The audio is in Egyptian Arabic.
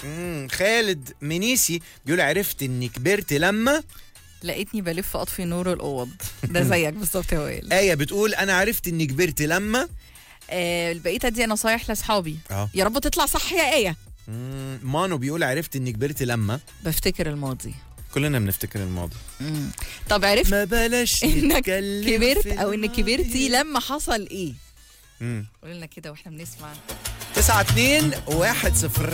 مم. خالد منيسي بيقول عرفت اني كبرت لما لقيتني بلف اطفي نور الاوض ده زيك بالظبط يا وائل آية بتقول أنا عرفت إني كبرت لما آه البقيت ادي نصايح لاصحابي اه يا رب تطلع صح يا ايه مم، مانو بيقول عرفت إني كبرت لما بفتكر الماضي كلنا بنفتكر الماضي مم. طب عرفت ما بلاش انك نتكلم كبرت في او انك كبرتي الماضي. لما حصل ايه مم. قول لنا كده واحنا بنسمع 9 2 1 0